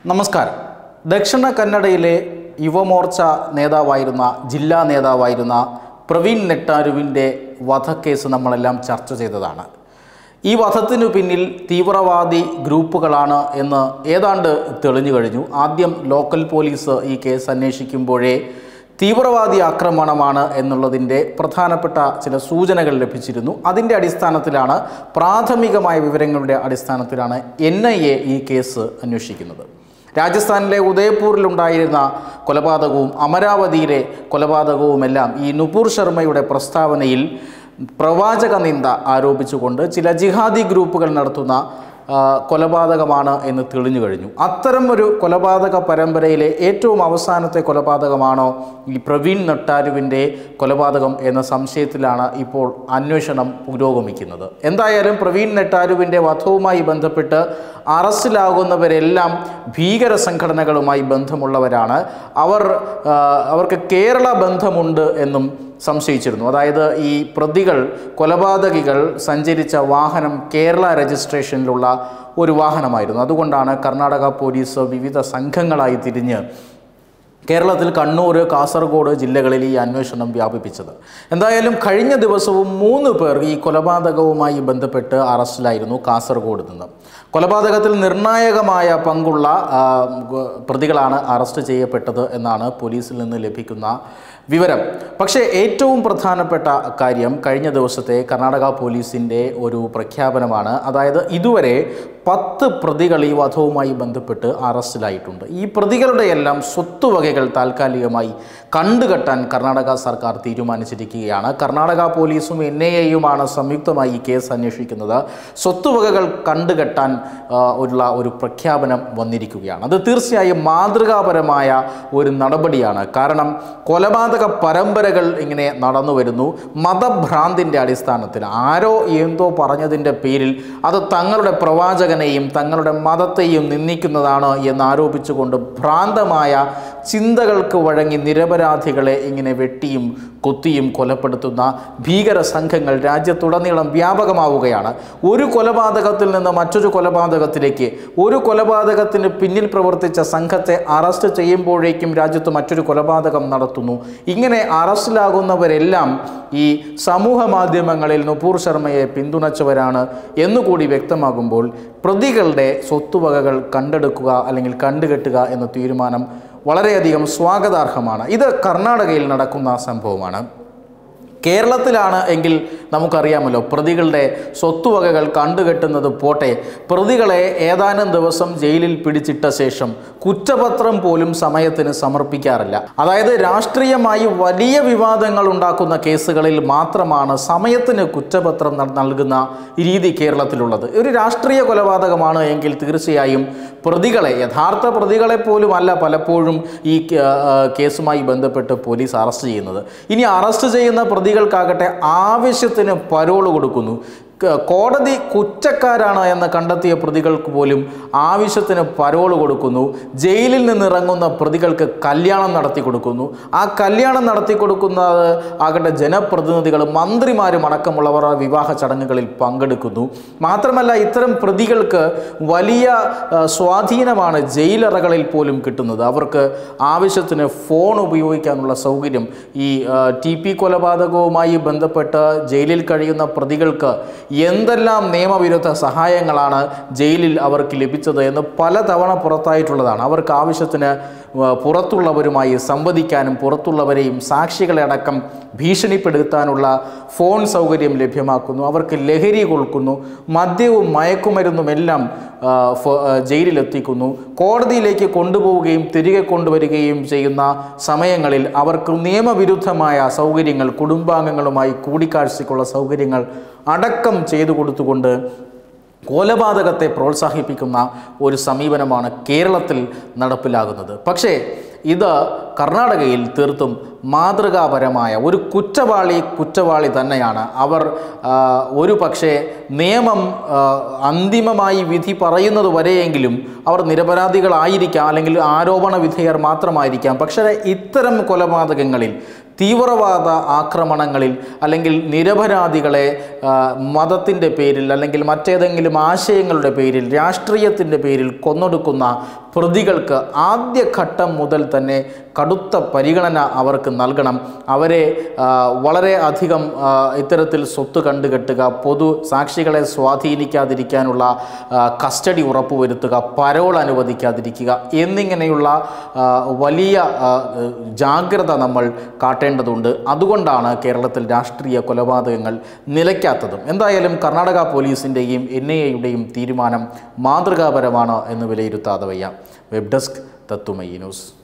നമസ്കാരം ദക്ഷിണ കന്നഡയിലെ യുവമോർച്ച നേതാവായിരുന്ന ജില്ലാ നേതാവായിരുന്ന പ്രവീൺ നെട്ടാരുവിൻ്റെ വധക്കേസ് നമ്മളെല്ലാം ചർച്ച ചെയ്തതാണ് ഈ വധത്തിനു പിന്നിൽ തീവ്രവാദി ഗ്രൂപ്പുകളാണ് എന്ന് ഏതാണ്ട് തെളിഞ്ഞു കഴിഞ്ഞു ആദ്യം ലോക്കൽ പോലീസ് ഈ കേസ് അന്വേഷിക്കുമ്പോഴേ തീവ്രവാദി ആക്രമണമാണ് എന്നുള്ളതിൻ്റെ പ്രധാനപ്പെട്ട ചില സൂചനകൾ ലഭിച്ചിരുന്നു അതിൻ്റെ അടിസ്ഥാനത്തിലാണ് പ്രാഥമികമായ വിവരങ്ങളുടെ അടിസ്ഥാനത്തിലാണ് എൻ ഐ എ ഈ കേസ് അന്വേഷിക്കുന്നത് രാജസ്ഥാനിലെ ഉദയപൂരിലുണ്ടായിരുന്ന കൊലപാതകവും അമരാവതിയിലെ കൊലപാതകവുമെല്ലാം ഈ നുപൂർ ശർമ്മയുടെ പ്രസ്താവനയിൽ പ്രവാചക നിന്ദ ആരോപിച്ചുകൊണ്ട് ചില ജിഹാദി ഗ്രൂപ്പുകൾ നടത്തുന്ന ആ, കൊലപാതകമാണ് എന്ന് തെളിഞ്ഞു കഴിഞ്ഞു അത്തരം ഒരു കൊലപാതക പരമ്പരയിലെ ഏറ്റവും അവസാനത്തെ കൊലപാതകമാണോ ഈ പ്രവീൺ നട്ടാരുവിൻ്റെ കൊലപാതകം എന്ന സംശയത്തിലാണ് ഇപ്പോൾ അന്വേഷണം പുരോഗമിക്കുന്നത് എന്തായാലും പ്രവീൺ നെട്ടാരുവിൻ്റെ വധവുമായി ബന്ധപ്പെട്ട് അറസ്റ്റിലാകുന്നവരെല്ലാം ഭീകര സംഘടനകളുമായി ബന്ധമുള്ളവരാണ് അവർ ആ, അവർക്ക് കേരള ബന്ധമുണ്ട് എന്നും സംശയിച്ചിരുന്നു അതായത് ഈ പ്രതികൾ കൊലപാതകികൾ സഞ്ചരിച്ച വാഹനം കേരള രജിസ്ട്രേഷനിലുള്ള ഒരു വാഹനമായിരുന്നു അതുകൊണ്ടാണ് കർണാടക പോലീസ് വിവിധ സംഘങ്ങളായി തിരിഞ്ഞ് കേരളത്തിൽ കണ്ണൂർ കാസർഗോഡ് ജില്ലകളിൽ ഈ അന്വേഷണം വ്യാപിപ്പിച്ചത് എന്തായാലും കഴിഞ്ഞ ദിവസവും മൂന്ന് പേർ ഈ കൊലപാതകവുമായി ബന്ധപ്പെട്ട് അറസ്റ്റിലായിരുന്നു കാസർഗോഡ് നിന്ന് കൊലപാതകത്തിൽ നിർണായകമായ പങ്കുള്ള ആ, ഗ- പ്രതികളാണ് അറസ്റ്റ് ചെയ്യപ്പെട്ടത് എന്നാണ് പോലീസിൽ നിന്ന് ലഭിക്കുന്ന വിവരം പക്ഷേ ഏറ്റവും പ്രധാനപ്പെട്ട കാര്യം കഴിഞ്ഞ ദിവസത്തെ കർണാടക പോലീസിൻ്റെ ഒരു പ്രഖ്യാപനമാണ് അതായത് ഇതുവരെ പത്ത് പ്രതികൾ ഈ വധവുമായി ബന്ധപ്പെട്ട് അറസ്റ്റിലായിട്ടുണ്ട് ഈ പ്രതികളുടെ എല്ലാം സ്വത്തുവകകൾ താൽക്കാലികമായി കണ്ടുകെട്ടാൻ കർണാടക സർക്കാർ തീരുമാനിച്ചിരിക്കുകയാണ് കർണാടക പോലീസും എൻ ഐ എയുമാണ് സംയുക്തമായി ഈ കേസ് അന്വേഷിക്കുന്നത് സ്വത്തുവകകൾ കണ്ടുകെട്ടാൻ ആ, ഉള്ള ഒരു പ്രഖ്യാപനം വന്നിരിക്കുകയാണ് അത് തീർച്ചയായും മാതൃകാപരമായ ഒരു നടപടിയാണ് കാരണം കൊലപാതക പരമ്പരകൾ ഇങ്ങനെ നടന്നു വരുന്നു മതഭ്രാന്തിൻ്റെ അടിസ്ഥാനത്തിൽ ആരോ എന്തോ പറഞ്ഞതിൻ്റെ പേരിൽ അത് തങ്ങളുടെ പ്രവാചകനെയും തങ്ങളുടെ മതത്തെയും നിന്ദിക്കുന്നതാണ് എന്ന് ആരോപിച്ചുകൊണ്ട് ഭ്രാന്തമായ ചിന്തകൾക്ക് വഴങ്ങി നിരപരാധികളെ ഇങ്ങനെ വെട്ടിയും കൊത്തിയും കൊലപ്പെടുത്തുന്ന ഭീകര സംഘങ്ങൾ രാജ്യത്തുടനീളം വ്യാപകമാവുകയാണ് ഒരു കൊലപാതകത്തിൽ നിന്ന് മറ്റൊരു കൊലപാതകത്തിലേക്ക് ഒരു കൊലപാതകത്തിന് പിന്നിൽ പ്രവർത്തിച്ച സംഘത്തെ അറസ്റ്റ് ചെയ്യുമ്പോഴേക്കും രാജ്യത്ത് മറ്റൊരു കൊലപാതകം നടത്തുന്നു ഇങ്ങനെ അറസ്റ്റിലാകുന്നവരെല്ലാം ഈ സമൂഹ മാധ്യമങ്ങളിൽ നുപൂർ ശർമ്മയെ പിന്തുണച്ചവരാണ് എന്നുകൂടി വ്യക്തമാകുമ്പോൾ പ്രതികളുടെ സ്വത്തുവകകൾ കണ്ടെടുക്കുക അല്ലെങ്കിൽ കണ്ടുകെട്ടുക എന്ന തീരുമാനം വളരെയധികം സ്വാഗതാർഹമാണ് ഇത് കർണാടകയിൽ നടക്കുന്ന സംഭവമാണ് കേരളത്തിലാണ് എങ്കിൽ നമുക്കറിയാമല്ലോ പ്രതികളുടെ സ്വത്തുവകകൾ കണ്ടുകെട്ടുന്നത് പോട്ടെ പ്രതികളെ ഏതാനും ദിവസം ജയിലിൽ പിടിച്ചിട്ട ശേഷം കുറ്റപത്രം പോലും സമയത്തിന് സമർപ്പിക്കാറില്ല അതായത് രാഷ്ട്രീയമായി വലിയ വിവാദങ്ങൾ ഉണ്ടാക്കുന്ന കേസുകളിൽ മാത്രമാണ് സമയത്തിന് കുറ്റപത്രം നൽ- നൽകുന്ന രീതി കേരളത്തിലുള്ളത് ഒരു രാഷ്ട്രീയ കൊലപാതകമാണ് എങ്കിൽ തീർച്ചയായും പ്രതികളെ യഥാർത്ഥ പ്രതികളെ പോലും അല്ല പലപ്പോഴും ഈ കേ- ആ, കേസുമായി ബന്ധപ്പെട്ട് പോലീസ് അറസ്റ്റ് ചെയ്യുന്നത് ഇനി അറസ്റ്റ് ചെയ്യുന്ന പ്രതികൾക്കാകട്ടെ ആവശ്യത്തിന് പരോള് കൊടുക്കുന്നു ക- കോടതി കുറ്റക്കാരാണ് എന്ന് കണ്ടെത്തിയ പ്രതികൾക്ക് പോലും ആവശ്യത്തിന് പരോള് കൊടുക്കുന്നു ജയിലിൽ നിന്നിറങ്ങുന്ന പ്രതികൾക്ക് കല്യാണം നടത്തി കൊടുക്കുന്നു ആ കല്യാണം നടത്തി കൊടുക്കുന്നത് ആകട്ടെ ജനപ്രതിനിധികളും മന്ത്രിമാരും അടക്കമുള്ളവർ ആ വിവാഹ ചടങ്ങുകളിൽ പങ്കെടുക്കുന്നു മാത്രമല്ല ഇത്തരം പ്രതികൾക്ക് വലിയ ആ, സ്വാധീനമാണ് ജയിലറകളിൽ പോലും കിട്ടുന്നത് അവർക്ക് ആവശ്യത്തിന് ഫോൺ ഉപയോഗിക്കാനുള്ള സൗകര്യം ഈ ടി പി കൊലപാതകവുമായി ബന്ധപ്പെട്ട് ജയിലിൽ കഴിയുന്ന പ്രതികൾക്ക് എന്തെല്ലാം നിയമവിരുദ്ധ സഹായങ്ങളാണ് ജയിലിൽ അവർക്ക് ലഭിച്ചത് എന്ന് പലതവണ പുറത്തായിട്ടുള്ളതാണ് അവർക്ക് ആവശ്യത്തിന് ആ, പുറത്തുള്ളവരുമായി സംവദിക്കാനും പുറത്തുള്ളവരെയും സാക്ഷികളെ അടക്കം ഭീഷണിപ്പെടുത്താനുള്ള ഫോൺ സൗകര്യം ലഭ്യമാക്കുന്നു അവർക്ക് ലഹരി കൊടുക്കുന്നു മദ്യവും മയക്കുമരുന്നുമെല്ലാം ആ, ഫ- ആ, ജയിലിലെത്തിക്കുന്നു കോടതിയിലേക്ക് കൊണ്ടുപോവുകയും തിരികെ കൊണ്ടുവരികയും ചെയ്യുന്ന സമയങ്ങളിൽ അവർക്ക് നിയമവിരുദ്ധമായ സൗകര്യങ്ങൾ കുടുംബാംഗങ്ങളുമായി കൂടിക്കാഴ്ചയ്ക്കുള്ള സൗകര്യങ്ങൾ അടക്കം ചെയ്തു കൊടുത്തുകൊണ്ട് കൊലപാതകത്തെ പ്രോത്സാഹിപ്പിക്കുന്ന ഒരു സമീപനമാണ് കേരളത്തിൽ നടപ്പിലാകുന്നത് പക്ഷേ ഇത് കർണാടകയിൽ തീർത്തും മാതൃകാപരമായ ഒരു കുറ്റവാളി കുറ്റവാളി തന്നെയാണ് അവർ ആ, ഒരു പക്ഷേ നിയമം ആ, അന്തിമമായി വിധി പറയുന്നത് വരെയെങ്കിലും അവർ നിരപരാധികളായിരിക്കാം അല്ലെങ്കിൽ ആരോപണ വിധേയർ മാത്രമായിരിക്കാം പക്ഷേ ഇത്തരം കൊലപാതകങ്ങളിൽ തീവ്രവാദ ആക്രമണങ്ങളിൽ അല്ലെങ്കിൽ നിരപരാധികളെ മതത്തിൻ്റെ പേരിൽ അല്ലെങ്കിൽ മറ്റേതെങ്കിലും ആശയങ്ങളുടെ പേരിൽ രാഷ്ട്രീയത്തിൻ്റെ പേരിൽ കൊന്നൊടുക്കുന്ന പ്രതികൾക്ക് ആദ്യഘട്ടം മുതൽ തന്നെ കടുത്ത പരിഗണന അവർക്ക് നൽകണം അവരെ ആ, വളരെ അധികം ആ, ഇത്തരത്തിൽ സ്വത്ത് കണ്ടുകെട്ടുക പൊതു സാക്ഷികളെ സ്വാധീനിക്കാതിരിക്കാനുള്ള ആ, കസ്റ്റഡി ഉറപ്പുവരുത്തുക പരോൾ അനുവദിക്കാതിരിക്കുക എന്നിങ്ങനെയുള്ള ആ, വലിയ ആ, ജാഗ്രത നമ്മൾ കാട്ടേണ്ടതുണ്ട് അതുകൊണ്ടാണ് കേരളത്തിൽ രാഷ്ട്രീയ കൊലപാതകങ്ങൾ നിലയ്ക്കാത്തതും എന്തായാലും കർണാടക പോലീസിൻ്റെയും എൻ ഐ എയുടെയും തീരുമാനം മാതൃകാപരമാണ് എന്ന് വിലയിരുത്താതെ വയ്യ വെബ് ഡെസ്ക് തത്തുമയി ന്യൂസ്